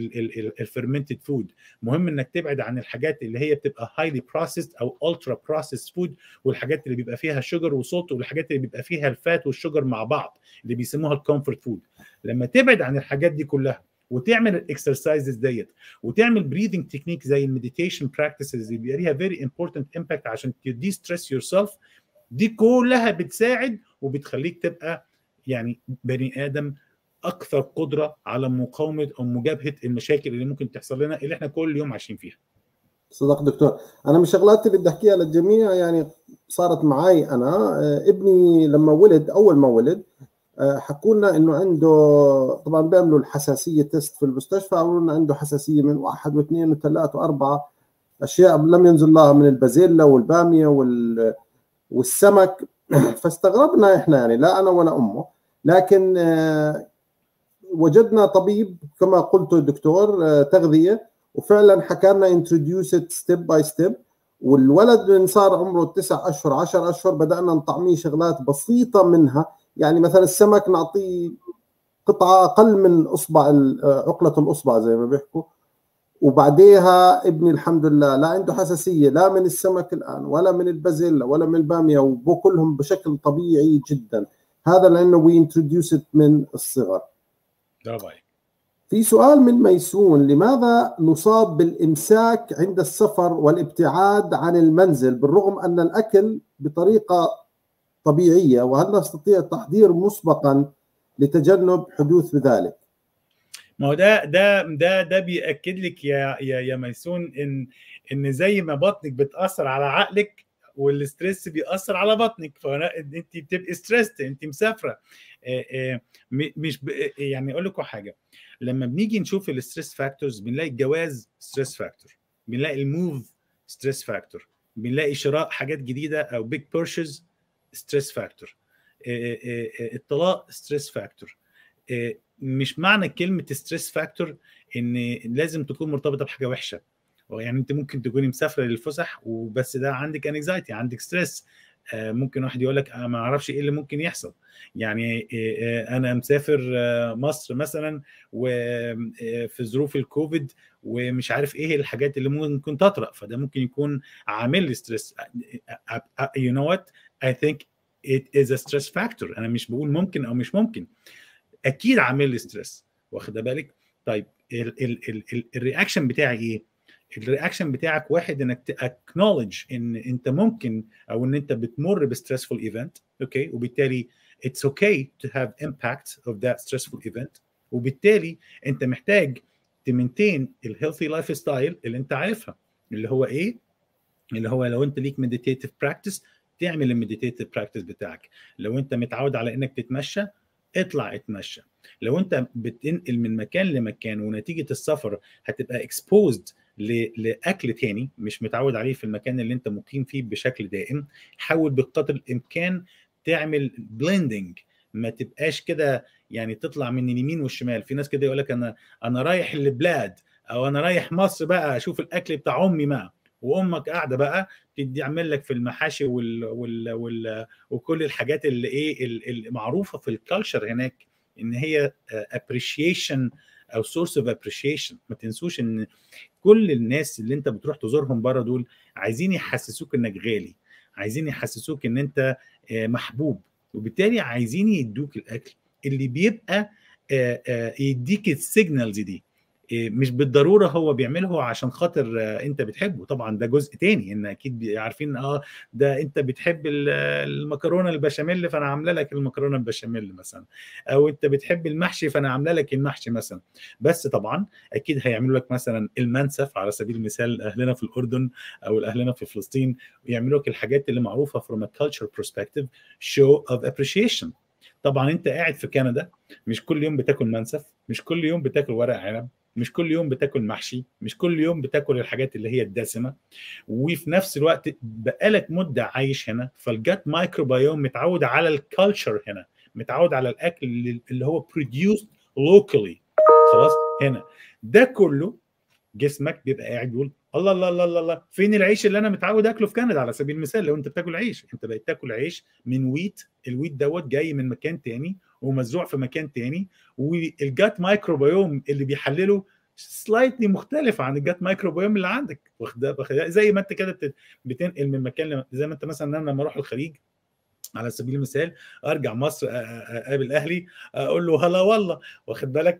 الفيرمنتد فود مهم انك تبعد عن الحاجات اللي هي بتبقى هايلي بروسيسد او الترا بروسيسد فود والحاجات اللي بيبقى فيها شوجر وصوت والحاجات اللي بيبقى فيها الفات والشوجر مع بعض اللي بيسموها الكومفورت فود لما تبعد عن الحاجات دي كلها وتعمل الاكسرسايزز ديت وتعمل بريذنج تكنيك زي المديتيشن براكتسز اللي بيبقى ليها فيري امبورتنت امباكت عشان تدي ستريس يور سيلف دي كلها بتساعد وبتخليك تبقى يعني بني ادم اكثر قدره على مقاومه او مجابهه المشاكل اللي ممكن تحصل لنا اللي احنا كل يوم عايشين فيها. صدق دكتور انا من الشغلات اللي بدي احكيها للجميع يعني صارت معي انا آه، ابني لما ولد اول ما ولد آه، حكوا لنا انه عنده طبعا بيعملوا الحساسيه تيست في المستشفى قالوا لنا عنده حساسيه من واحد واثنين وثلاث واربعه اشياء لم ينزل لها من البازيلا والباميه وال والسمك فاستغربنا احنا يعني لا انا ولا امه لكن آه، وجدنا طبيب كما قلت الدكتور آه، تغذيه وفعلا حكى لنا انتروديوس ستيب باي ستيب والولد من صار عمره تسع اشهر 10 اشهر بدانا نطعميه شغلات بسيطه منها يعني مثلا السمك نعطيه قطعه اقل من اصبع ال- آه، عقله الاصبع زي ما بيحكوا وبعديها ابني الحمد لله لا عنده حساسيه لا من السمك الان ولا من البازيلا ولا من الباميه وباكلهم بشكل طبيعي جدا هذا لانه وي انتروديوس من الصغر برافو عليك. في سؤال من ميسون لماذا نصاب بالامساك عند السفر والابتعاد عن المنزل بالرغم ان الاكل بطريقه طبيعيه وهل نستطيع التحضير مسبقا لتجنب حدوث ذلك؟ ما هو ده ده ده ده بياكد لك يا يا يا ميسون ان ان زي ما بطنك بتاثر على عقلك والستريس بيأثر على بطنك فانت بتبقي ستريسد انت مسافره آه، آه، م- مش ب- يعني اقول لكم حاجه لما بنيجي نشوف الستريس فاكتورز بنلاقي الجواز ستريس فاكتور بنلاقي الموف ستريس فاكتور بنلاقي شراء حاجات جديده او بيج بيرشز ستريس فاكتور الطلاق ستريس فاكتور مش معنى كلمه ستريس فاكتور ان لازم تكون مرتبطه بحاجه وحشه يعني انت ممكن تكوني مسافره للفسح وبس ده عندك انكزايتي عندك ستريس ممكن واحد يقول لك أنا ما اعرفش ايه اللي ممكن يحصل يعني آه، انا مسافر آه، مصر مثلا وفي ظروف الكوفيد ومش عارف ايه الحاجات اللي ممكن تطرق فده ممكن يكون عامل لي ستريس you know what I think it is a stress factor انا مش بقول ممكن او مش ممكن اكيد عامل لي ستريس واخده بالك طيب الرياكشن بتاعي ايه الرياكشن بتاعك واحد انك تاكنولج ان انت ممكن او ان انت بتمر بستريسفول ايفنت اوكي وبالتالي it's okay to have impact of that stressful event وبالتالي انت محتاج تمنتين الهيلثي لايف ستايل اللي انت عارفها اللي هو ايه اللي هو لو انت ليك مديتيتيف براكتس تعمل المديتيتيف براكتس بتاعك لو انت متعود على انك تتمشى اطلع اتمشى لو انت بتنقل من مكان لمكان ونتيجه السفر هتبقى exposed لاكل تاني مش متعود عليه في المكان اللي انت مقيم فيه بشكل دائم حاول بقدر الامكان تعمل بلندنج ما تبقاش كده يعني تطلع من اليمين والشمال في ناس كده يقول لك انا انا رايح البلاد او انا رايح مصر بقى اشوف الاكل بتاع امي ما وامك قاعده بقى تدي اعمل لك في المحاشي وال وال وال وكل الحاجات اللي ايه المعروفه في الكالتشر هناك ان هي ابريشيشن او سورس اوف ابريشيشن ما تنسوش ان كل الناس اللي انت بتروح تزورهم بره دول عايزين يحسسوك انك غالي عايزين يحسسوك ان انت محبوب وبالتالي عايزين يدوك الاكل اللي بيبقى يديك السيجنالز دي مش بالضروره هو بيعمله عشان خاطر انت بتحبه طبعا ده جزء تاني ان اكيد عارفين اه ده انت بتحب المكرونه البشاميل فانا عامله لك المكرونه البشاميل مثلا او انت بتحب المحشي فانا عامله لك المحشي مثلا بس طبعا اكيد هيعملوا لك مثلا المنسف على سبيل المثال اهلنا في الاردن او اهلنا في فلسطين ويعملوا لك الحاجات اللي معروفه from a cultural perspective show of appreciation طبعا انت قاعد في كندا مش كل يوم بتاكل منسف مش كل يوم بتاكل ورق عنب مش كل يوم بتاكل محشي مش كل يوم بتاكل الحاجات اللي هي الدسمه وفي نفس الوقت بقالك مده عايش هنا فالجات مايكروبيوم متعود على الكالتشر هنا متعود على الاكل اللي هو بروديوسد لوكالي خلاص هنا ده كله جسمك بيبقى قاعد يقول الله الله الله الله الله فين العيش اللي انا متعود اكله في كندا على سبيل المثال لو انت بتاكل عيش انت بقيت تاكل عيش من ويت الويت دوت جاي من مكان تاني ومزروع في مكان تاني والجات مايكروبيوم اللي بيحلله سلايتلي مختلف عن الجات مايكروبيوم اللي عندك واخد زي ما انت كده بتنقل من مكان زي ما انت مثلا انا لما اروح الخليج على سبيل المثال ارجع مصر اقابل اهلي اقول له هلا والله واخد بالك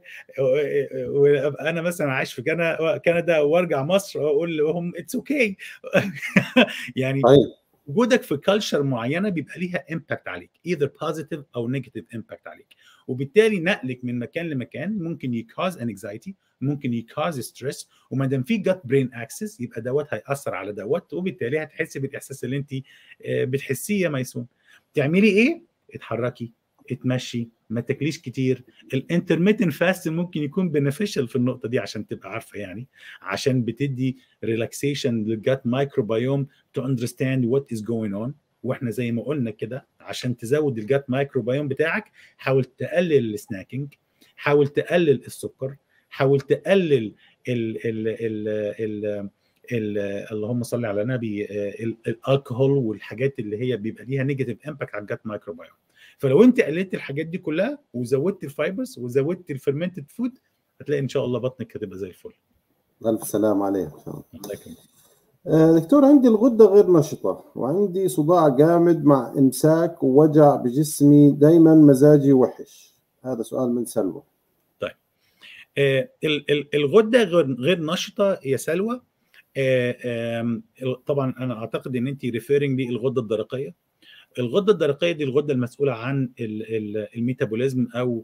انا مثلا عايش في كندا وارجع مصر واقول لهم اتس اوكي يعني وجودك في كلتشر معينه بيبقى ليها امباكت عليك ايذر بوزيتيف او نيجاتيف امباكت عليك وبالتالي نقلك من مكان لمكان ممكن يكاز انكزايتي ممكن يكاز ستريس وما دام في جت برين اكسس يبقى دوت هياثر على دوت وبالتالي هتحسي بالاحساس اللي انت بتحسيه يا ميسون تعملي ايه اتحركي اتمشي ما تاكليش كتير الانترميتنت فاست ممكن يكون بنفيشال في النقطه دي عشان تبقى عارفه يعني عشان بتدي ريلاكسيشن للجات مايكروبيوم تو اندرستاند وات از جوينج اون واحنا زي ما قلنا كده عشان تزود الجات مايكروبيوم بتاعك حاول تقلل السناكينج حاول تقلل السكر حاول تقلل ال ال ال ال ال اللهم صل على النبي الالكهول والحاجات اللي هي بيبقى ليها نيجاتيف امباكت على الجات مايكروبيوم فلو انت قللت الحاجات دي كلها وزودت الفايبرز وزودت الفيرمنتد فود هتلاقي ان شاء الله بطنك هتبقى زي الفل الف سلام عليك الله يكرمك دكتور عندي الغده غير نشطه وعندي صداع جامد مع امساك ووجع بجسمي دائما مزاجي وحش هذا سؤال من سلوى طيب آه الغده غير غير نشطه يا سلوى آه آه طبعا انا اعتقد ان انت ريفيرنج للغده الدرقيه الغده الدرقيه دي الغده المسؤوله عن الميتابوليزم او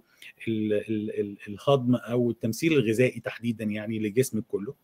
الهضم او التمثيل الغذائي تحديدا يعني لجسمك كله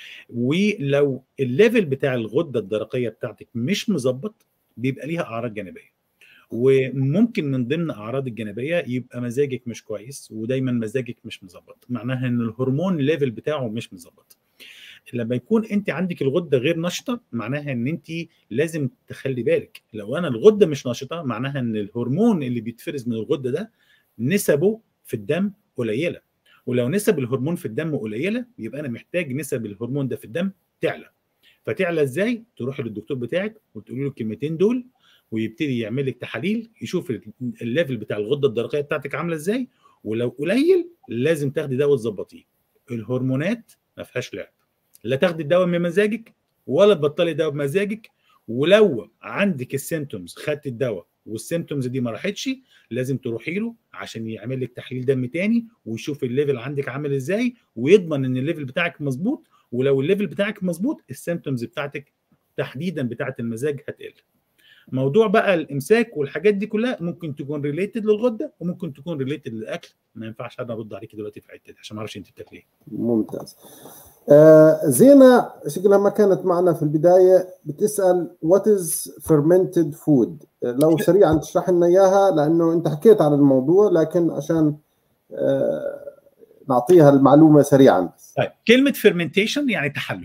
ولو الليفل بتاع الغده الدرقيه بتاعتك مش مظبط بيبقى ليها اعراض جانبيه وممكن من ضمن اعراض الجانبيه يبقى مزاجك مش كويس ودايما مزاجك مش مظبط معناها ان الهرمون ليفل بتاعه مش مظبط لما يكون انت عندك الغده غير نشطه معناها ان انت لازم تخلي بالك لو انا الغده مش نشطه معناها ان الهرمون اللي بيتفرز من الغده ده نسبه في الدم قليله ولو نسب الهرمون في الدم قليله يبقى انا محتاج نسب الهرمون ده في الدم تعلى فتعلى ازاي تروحي للدكتور بتاعك وتقولي له الكلمتين دول ويبتدي يعمل لك تحاليل يشوف الليفل بتاع الغده الدرقيه بتاعتك عامله ازاي ولو قليل لازم تاخدي دواء تظبطيه الهرمونات ما فيهاش لعب لا تاخدي الدواء من مزاجك ولا تبطلي دواء بمزاجك ولو عندك السيمتومز خدت الدواء والسيمتومز دي ما راحتش لازم تروحي له عشان يعمل لك تحليل دم تاني ويشوف الليفل عندك عامل ازاي ويضمن ان الليفل بتاعك مظبوط ولو الليفل بتاعك مظبوط السيمتومز بتاعتك تحديدا بتاعت المزاج هتقل موضوع بقى الامساك والحاجات دي كلها ممكن تكون ريليتد للغده وممكن تكون ريليتد للاكل ما ينفعش انا ارد عليك دلوقتي في الحته دي عشان ما اعرفش انت بتاكلي ايه ممتاز آه زينة شكلها ما كانت معنا في البداية بتسأل وات از fermented فود لو سريعا تشرح لنا إياها لأنه أنت حكيت عن الموضوع لكن عشان آه نعطيها المعلومة سريعا بس طيب كلمة fermentation يعني تحلل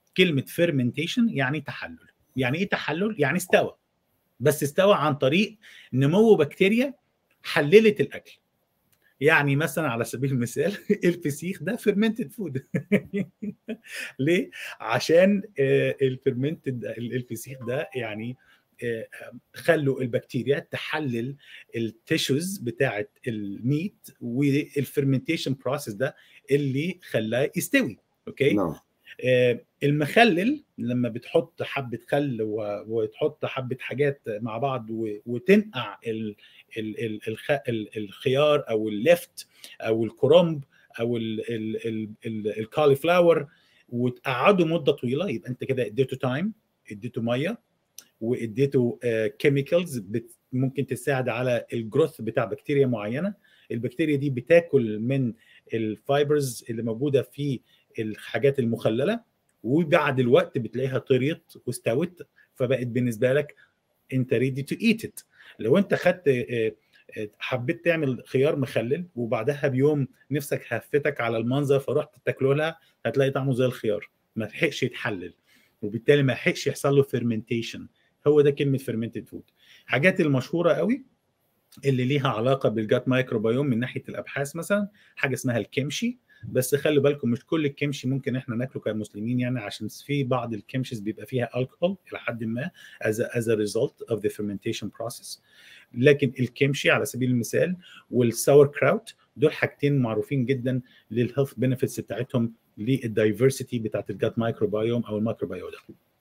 كلمه فيرمنتيشن يعني تحلل يعني ايه تحلل يعني استوى بس استوى عن طريق نمو بكتيريا حللت الاكل يعني مثلا على سبيل المثال الفسيخ ده فيرمنتد فود ليه عشان الفيرمنتد الفسيخ ده يعني خلوا البكتيريا تحلل التيشوز بتاعه الميت والفرمنتيشن بروسيس ده اللي خلاه يستوي اوكي نعم المخلل لما بتحط حبه خل وتحط حبه حاجات مع بعض وتنقع الخيار او اللفت او الكرنب او الكالي فلاور وتقعده مده طويله يبقى انت كده اديته تايم اديته ميه واديته كيميكالز ممكن تساعد على الجروث بتاع بكتيريا معينه البكتيريا دي بتاكل من الفايبرز اللي موجوده في الحاجات المخلله وبعد الوقت بتلاقيها طريت واستوت فبقت بالنسبه لك انت ريدي تو ايت ات لو انت خدت حبيت تعمل خيار مخلل وبعدها بيوم نفسك هفتك على المنظر فرحت تاكله لها هتلاقي طعمه زي الخيار ما لحقش يتحلل وبالتالي ما لحقش يحصل له فيرمنتيشن هو ده كلمه فيرمنتد فود حاجات المشهوره قوي اللي ليها علاقه بالجات مايكروبيوم من ناحيه الابحاث مثلا حاجه اسمها الكيمشي بس خلي بالكم مش كل الكيمشي ممكن احنا ناكله كمسلمين يعني عشان في بعض الكيمشيز بيبقى فيها الكحول الى حد ما as a, as a result of the fermentation process لكن الكيمشي على سبيل المثال والساور كراوت دول حاجتين معروفين جدا للهيلث بنفيتس بتاعتهم للدايفرسيتي بتاعت الجات مايكروبيوم او الميكروبيوم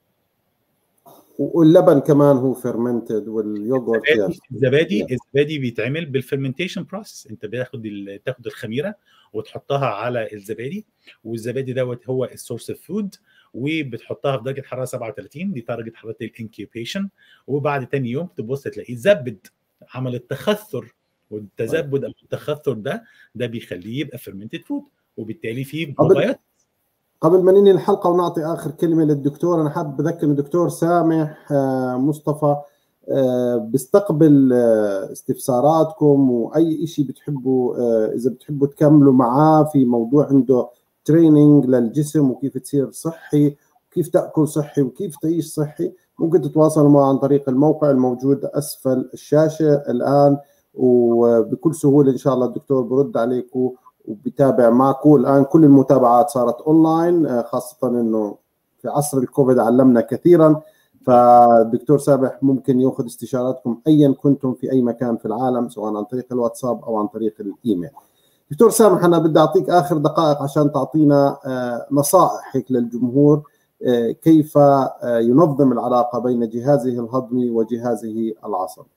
واللبن كمان هو فيرمنتد واليوجورت الزبادي الزبادي بيتعمل بالفرمنتيشن بروسيس انت بتاخد تاخد الخميره وتحطها على الزبادي والزبادي دوت هو السورس اوف فود وبتحطها في درجه حراره 37 دي درجه حراره الانكيوبيشن وبعد تاني يوم تبص تلاقيه زبد عمل التخثر والتزبد او التخثر ده ده بيخليه يبقى فيرمنتد فود وبالتالي فيه بروبايوتكس قبل ما ننهي الحلقه ونعطي اخر كلمه للدكتور انا حابب اذكر الدكتور سامح مصطفى بيستقبل استفساراتكم واي شيء بتحبوا اذا بتحبوا تكملوا معاه في موضوع عنده تريننج للجسم وكيف تصير صحي وكيف تاكل صحي وكيف تعيش صحي ممكن تتواصلوا معه عن طريق الموقع الموجود اسفل الشاشه الان وبكل سهوله ان شاء الله الدكتور برد عليكم وبتابع معكم الان كل المتابعات صارت اونلاين خاصه انه في عصر الكوفيد علمنا كثيرا فالدكتور سامح ممكن ياخذ استشاراتكم ايا كنتم في اي مكان في العالم سواء عن طريق الواتساب او عن طريق الايميل. دكتور سامح انا بدي اعطيك اخر دقائق عشان تعطينا نصائح هيك للجمهور كيف ينظم العلاقه بين جهازه الهضمي وجهازه العصبي.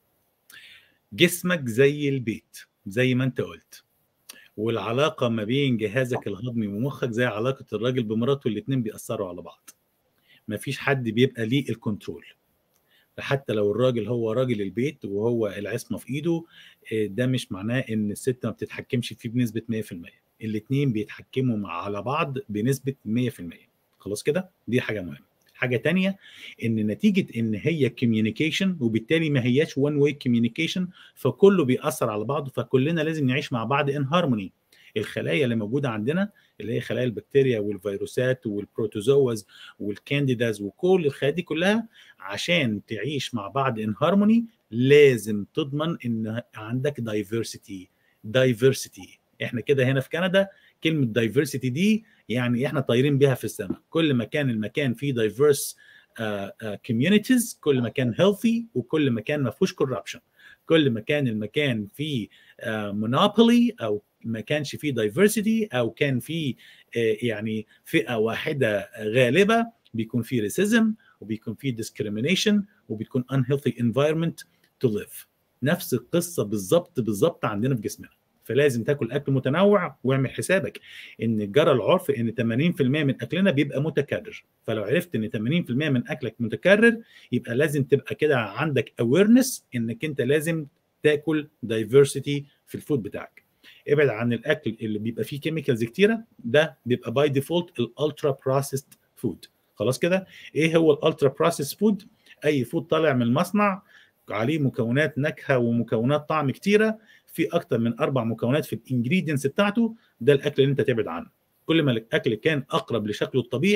جسمك زي البيت زي ما انت قلت والعلاقه ما بين جهازك الهضمي ومخك زي علاقه الراجل بمراته الاثنين بيأثروا على بعض ما فيش حد بيبقى ليه الكنترول فحتى لو الراجل هو راجل البيت وهو العصمه في ايده ده مش معناه ان الست ما بتتحكمش فيه بنسبه 100% الاثنين بيتحكموا على بعض بنسبه 100% خلاص كده دي حاجه مهمه حاجه تانية ان نتيجه ان هي كوميونيكيشن وبالتالي ما هياش وان واي كوميونيكيشن فكله بيأثر على بعضه فكلنا لازم نعيش مع بعض ان هارموني الخلايا اللي موجوده عندنا اللي هي خلايا البكتيريا والفيروسات والبروتوزواز والكانديداز وكل الخلايا دي كلها عشان تعيش مع بعض ان هارموني لازم تضمن ان عندك دايفرسيتي دايفرسيتي احنا كده هنا في كندا كلمه دايفرسيتي دي يعني احنا طايرين بيها في السماء كل ما كان المكان فيه دايفرس كوميونيتيز كل ما كان هيلثي وكل ما كان ما فيهوش كوربشن كل ما كان المكان فيه مونوبولي uh, او ما كانش فيه دايفرسيتي او كان فيه uh, يعني فئه واحده غالبه بيكون فيه ريسيزم وبيكون فيه ديسكريميشن وبيكون unhealthy environment to live نفس القصه بالظبط بالظبط عندنا في جسمنا فلازم تاكل اكل متنوع واعمل حسابك ان جرى العرف ان 80% من اكلنا بيبقى متكرر فلو عرفت ان 80% من اكلك متكرر يبقى لازم تبقى كده عندك اويرنس انك انت لازم تاكل دايفرسيتي في الفود بتاعك ابعد عن الاكل اللي بيبقى فيه كيميكالز كتيره ده بيبقى باي ديفولت الالترا بروسيسد فود خلاص كده ايه هو الالترا بروسيسد فود اي فود طالع من المصنع عليه مكونات نكهه ومكونات طعم كتيره في اكتر من اربع مكونات في الانجريدينتس بتاعته ده الاكل اللي انت تبعد عنه كل ما الاكل كان اقرب لشكله الطبيعي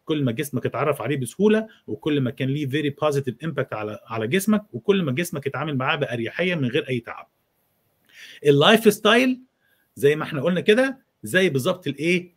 كل ما جسمك اتعرف عليه بسهوله وكل ما كان ليه فيري بوزيتيف امباكت على على جسمك وكل ما جسمك اتعامل معاه باريحيه من غير اي تعب اللايف ستايل زي ما احنا قلنا كده زي بالظبط الايه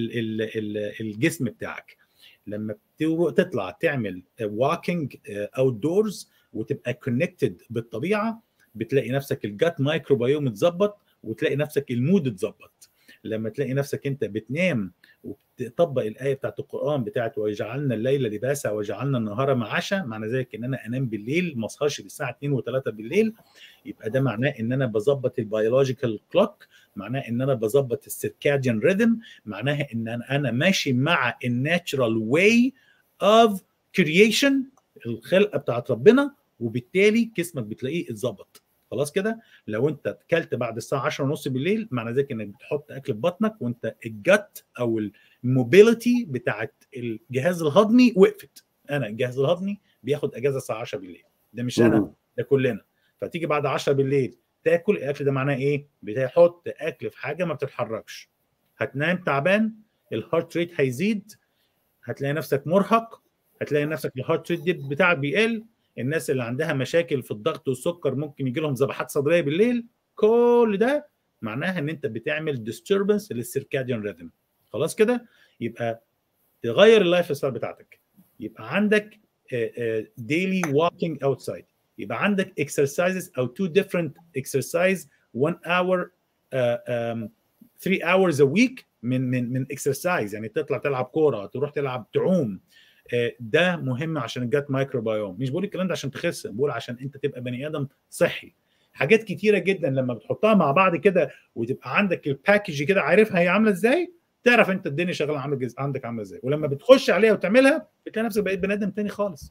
الجسم بتاعك لما تطلع تعمل واكينج اوت دورز وتبقى كونكتد بالطبيعه بتلاقي نفسك الجات مايكروبيوم اتظبط وتلاقي نفسك المود اتظبط لما تلاقي نفسك انت بتنام وتطبق الايه بتاعت القران بتاعت وجعلنا الليل لباسا وجعلنا النهار معاشا معنى ذلك ان انا انام بالليل ما اصحاش للساعه 2 و3 بالليل يبقى ده معناه ان انا بظبط البيولوجيكال كلوك معناه ان انا بظبط السيركاديان ريذم معناها ان انا انا ماشي مع الناتشرال واي اوف كرييشن الخلقه بتاعت ربنا وبالتالي جسمك بتلاقيه اتظبط خلاص كده لو انت اكلت بعد الساعه 10 ونص بالليل معنى ذلك انك بتحط اكل في بطنك وانت الجت او الموبيليتي بتاعت الجهاز الهضمي وقفت انا الجهاز الهضمي بياخد اجازه الساعه 10 بالليل ده مش انا ده كلنا فتيجي بعد 10 بالليل تاكل الاكل ده معناه ايه؟ بتحط اكل في حاجه ما بتتحركش هتنام تعبان الهارت ريت هيزيد هتلاقي نفسك مرهق هتلاقي نفسك الهارت ريت بتاعك بيقل الناس اللي عندها مشاكل في الضغط والسكر ممكن يجي لهم ذبحات صدريه بالليل كل ده معناها ان انت بتعمل ديستربنس للسيركاديان ريذم خلاص كده يبقى تغير اللايف ستايل بتاعتك يبقى عندك ديلي ووكينج اوتسايد يبقى عندك اكسرسايزز او تو ديفرنت اكسرسايز 1 اور 3 hours a week من من من اكسرسايز يعني تطلع تلعب كوره تروح تلعب تعوم ده مهم عشان الجات مايكروبيوم مش بقول الكلام ده عشان تخس بقول عشان انت تبقى بني ادم صحي حاجات كتيره جدا لما بتحطها مع بعض كده وتبقى عندك الباكج كده عارفها هي عامله ازاي تعرف انت الدنيا شغاله عامله عندك عامله ازاي ولما بتخش عليها وتعملها بتلاقي نفسك بقيت بني ادم تاني خالص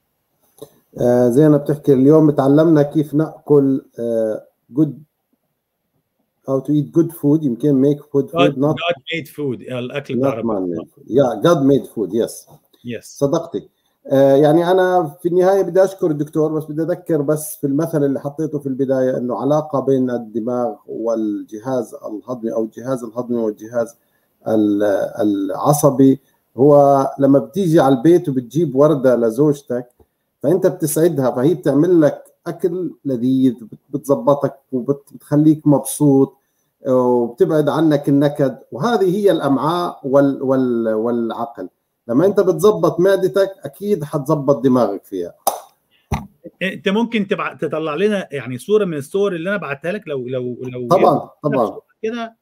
آه زي ما بتحكي اليوم تعلمنا كيف ناكل جود how to eat good food يمكن make good food God, not God made food الاكل بتاع ربنا yeah God made food yes yes صدقتي آه يعني انا في النهايه بدي اشكر الدكتور بس بدي اذكر بس في المثل اللي حطيته في البدايه انه علاقه بين الدماغ والجهاز الهضمي او الجهاز الهضمي والجهاز العصبي هو لما بتيجي على البيت وبتجيب ورده لزوجتك فانت بتسعدها فهي بتعمل لك اكل لذيذ بتظبطك وبتخليك مبسوط وبتبعد عنك النكد وهذه هي الامعاء وال وال والعقل لما انت بتظبط معدتك اكيد حتظبط دماغك فيها انت ممكن تبع... تطلع لنا يعني صوره من الصور اللي انا بعتها لك لو لو لو طبعا طبعا كده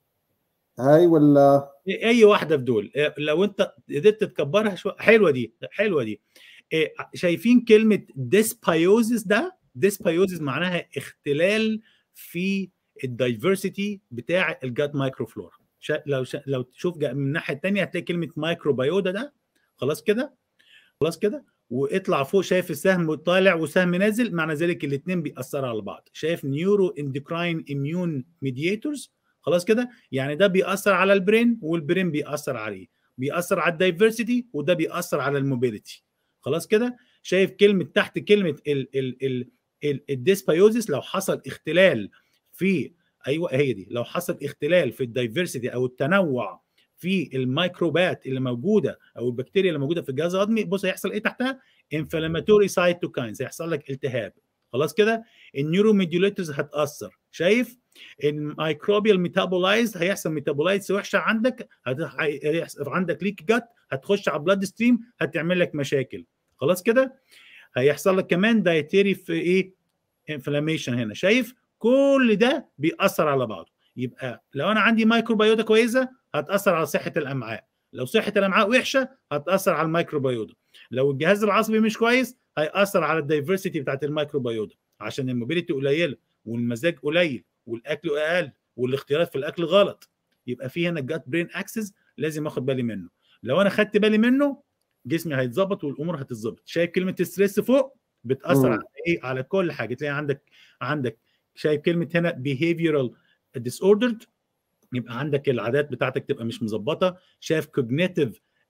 هاي ولا اي واحده في دول لو انت قدرت تكبرها شويه حلوه دي حلوه دي شايفين كلمه ديسبايوزس ده ديسبايوزس معناها اختلال في الدايفرسيتي بتاع الجات مايكروفلورا لو شا... لو تشوف من الناحيه الثانيه هتلاقي كلمه مايكروبيودا ده خلاص كده خلاص كده واطلع فوق شايف السهم طالع وسهم نازل معنى ذلك الاثنين بيأثروا على بعض شايف نيورو اندوكراين اميون ميدياتورز خلاص كده يعني ده بيأثر على البرين والبرين بيأثر عليه بيأثر على الدايفرسيتي وده بيأثر على الموبيليتي خلاص كده شايف كلمه تحت كلمه ال ال ال ال الديسبايوزس لو حصل اختلال في ايوه هي دي لو حصل اختلال في الدايفرسيتي او التنوع في الميكروبات اللي موجوده او البكتيريا اللي موجوده في الجهاز الهضمي بص هيحصل ايه تحتها انفلاماتوري سايتوكاينز هيحصل لك التهاب خلاص كده النيورو ميديوليترز هتاثر شايف الميكروبيال ميتابولايز هيحصل ميتابولايز وحشه عندك هيحصل عندك ليك جت هتخش على بلاد ستريم هتعمل لك مشاكل خلاص كده هيحصل لك كمان دايتيري في ايه انفلاميشن هنا شايف كل ده بيأثر على بعضه يبقى لو انا عندي مايكروبيوتا كويسه هتأثر على صحه الامعاء لو صحه الامعاء وحشه هتأثر على الميكروبيوتا لو الجهاز العصبي مش كويس هيأثر على الدايفرسيتي بتاعت الميكروبيوتا عشان الموبيليتي قليله والمزاج قليل والاكل اقل والاختيارات في الاكل غلط يبقى في هنا الجات برين اكسس لازم اخد بالي منه لو انا خدت بالي منه جسمي هيتظبط والامور هتتظبط شايف كلمه ستريس فوق بتاثر على ايه على كل حاجه تلاقي عندك عندك شايف كلمه هنا behavioral disordered يبقى عندك العادات بتاعتك تبقى مش مظبطه شايف cognitive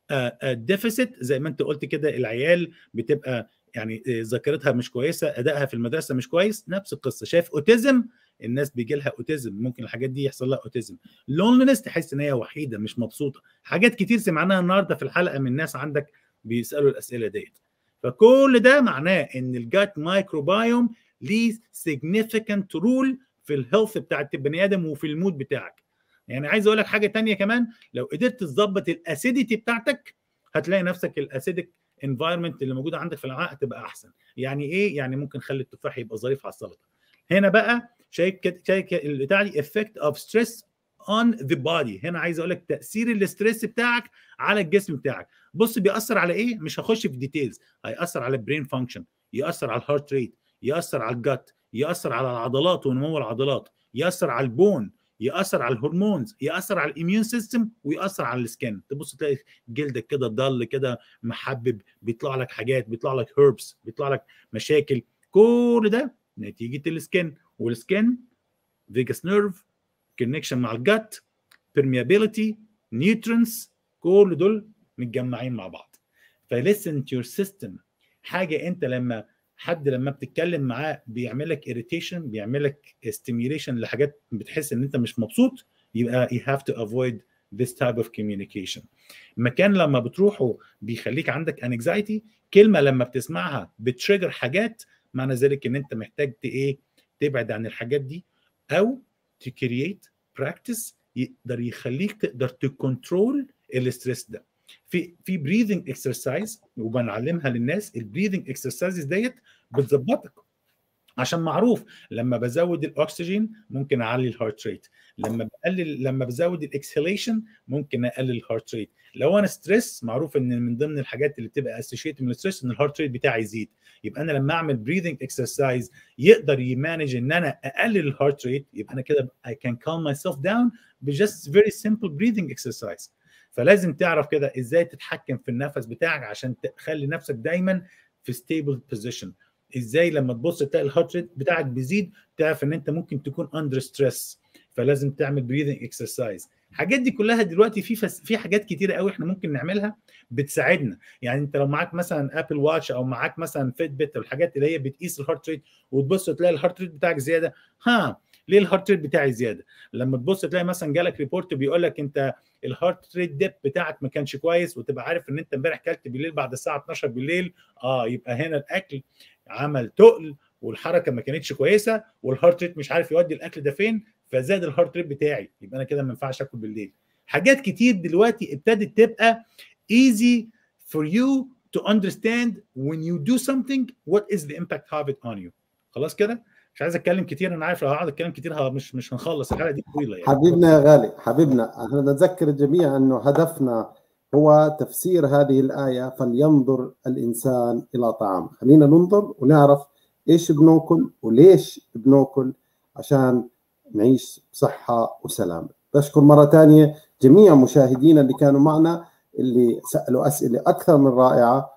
ديفيسيت زي ما انت قلت كده العيال بتبقى يعني ذاكرتها مش كويسه ادائها في المدرسه مش كويس نفس القصه شايف اوتيزم الناس بيجي لها اوتيزم ممكن الحاجات دي يحصل لها اوتيزم لونلنس تحس ان هي وحيده مش مبسوطه حاجات كتير سمعناها النهارده في الحلقه من ناس عندك بيسالوا الاسئله ديت فكل ده معناه ان الجات مايكروبايوم ليه significant رول في الهيلث بتاعت البني ادم وفي المود بتاعك يعني عايز اقول لك حاجه تانية كمان لو قدرت تظبط الاسيديتي بتاعتك هتلاقي نفسك الاسيدك انفايرمنت اللي موجوده عندك في الامعاء هتبقى احسن يعني ايه يعني ممكن خلي التفاح يبقى ظريف على السلطه هنا بقى شايف شايف البتاع دي افكت اوف ستريس اون ذا بودي هنا عايز اقول لك تاثير الاستريس بتاعك على الجسم بتاعك بص بيأثر على ايه مش هخش في ديتيلز هيأثر على البرين فانكشن يأثر على الهارت ريت يأثر على الجت يأثر على العضلات ونمو العضلات يأثر على البون ياثر على الهرمونز ياثر على الاميون سيستم وياثر على السكن تبص تلاقي جلدك كده ضل كده محبب بيطلع لك حاجات بيطلع لك هيربس بيطلع لك مشاكل كل ده نتيجه السكن والسكن فيجاس نيرف كونكشن مع الجت permeability نيوترنس كل دول متجمعين مع بعض فليسن تو يور سيستم حاجه انت لما حد لما بتتكلم معاه بيعمل لك irritation بيعمل لك stimulation لحاجات بتحس ان انت مش مبسوط يبقى you have to avoid this type of communication مكان لما بتروحه بيخليك عندك anxiety كلمه لما بتسمعها بتريجر حاجات معنى ذلك ان انت محتاج ايه تبعد عن الحاجات دي او تكرييت براكتس يقدر يخليك تقدر تكنترول الاستريس ده في في بريذنج اكسرسايز وبنعلمها للناس البريذنج اكسرسايز ديت بتظبطك عشان معروف لما بزود الاكسجين ممكن اعلي الهارت ريت لما بقلل لما بزود الاكسهيليشن ممكن اقلل الهارت ريت لو انا ستريس معروف ان من ضمن الحاجات اللي بتبقى اسوشيتد من الستريس ان الهارت ريت بتاعي يزيد يبقى انا لما اعمل بريذنج اكسرسايز يقدر يمانج ان انا اقلل الهارت ريت يبقى انا كده I can calm myself down بجست very simple breathing exercise فلازم تعرف كده ازاي تتحكم في النفس بتاعك عشان تخلي نفسك دايما في ستيبل بوزيشن ازاي لما تبص تلاقي الهارت ريت بتاعك بيزيد تعرف ان انت ممكن تكون اندر ستريس فلازم تعمل بريذنج اكسرسايز الحاجات دي كلها دلوقتي في فس... في حاجات كتيره قوي احنا ممكن نعملها بتساعدنا يعني انت لو معاك مثلا ابل واتش او معاك مثلا فيت بيت والحاجات اللي هي بتقيس الهارت ريت وتبص تلاقي الهارت ريت بتاعك زياده ها ليه الهارت ريت بتاعي زياده لما تبص تلاقي مثلا جالك ريبورت بيقول لك انت الهارت ريت ديب بتاعك ما كانش كويس وتبقى عارف ان انت امبارح كلت بالليل بعد الساعه 12 بالليل اه يبقى هنا الاكل عمل تقل والحركه ما كانتش كويسه والهارت ريت مش عارف يودي الاكل ده فين فزاد الهارت ريت بتاعي يبقى انا كده ما ينفعش اكل بالليل حاجات كتير دلوقتي ابتدت تبقى easy for you to understand when you do something what is the impact of it on you خلاص كده مش عايز اتكلم كتير انا عارف لو هقعد اتكلم كتير مش مش هنخلص الحلقه دي طويله يعني حبيبنا يا غالي حبيبنا احنا نذكر الجميع انه هدفنا هو تفسير هذه الايه فلينظر الانسان الى طعام خلينا ننظر ونعرف ايش بناكل وليش بناكل عشان نعيش بصحه وسلامه بشكر مره ثانيه جميع مشاهدينا اللي كانوا معنا اللي سالوا اسئله اكثر من رائعه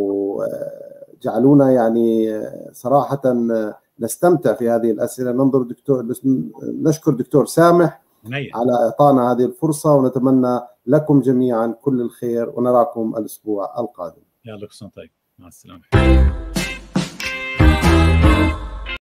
وجعلونا يعني صراحه نستمتع في هذه الاسئله ننظر دكتور نشكر دكتور سامح نية. على اعطانا هذه الفرصه ونتمنى لكم جميعا كل الخير ونراكم الاسبوع القادم يلا كل سنه طيب مع السلامه